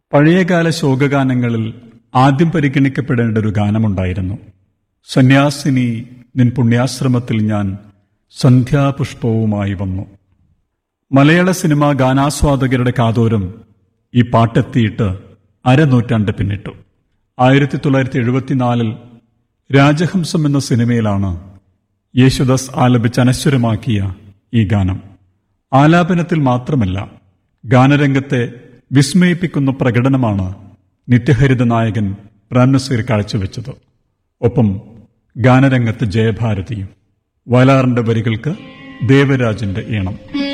പഴയകാല ശോകഗാനങ്ങളിൽ ആദ്യം പരിഗണിക്കപ്പെടേണ്ട ഒരു ഗാനമുണ്ടായിരുന്നു സന്യാസിനി നിൻ പുണ്യാശ്രമത്തിൽ ഞാൻ സന്ധ്യാപുഷ്പവുമായി വന്നു മലയാള സിനിമാ ഗാനാസ്വാദകരുടെ കാതോരം ഈ പാട്ടെത്തിയിട്ട് അരനൂറ്റാണ്ട് പിന്നിട്ടു ആയിരത്തി തൊള്ളായിരത്തി എഴുപത്തിനാലിൽ രാജഹംസം എന്ന സിനിമയിലാണ് യേശുദാസ് ആലപിച്ച് അനശ്വരമാക്കിയ ഈ ഗാനം ആലാപനത്തിൽ മാത്രമല്ല ഗാനരംഗത്തെ വിസ്മയിപ്പിക്കുന്ന പ്രകടനമാണ് നിത്യഹരിത നായകൻ പ്രാൻനസീർ കാഴ്ചവെച്ചത് ഒപ്പം ഗാനരംഗത്ത് ജയഭാരതിയും വയലാറിന്റെ വരികൾക്ക് ദേവരാജന്റെ ഈണം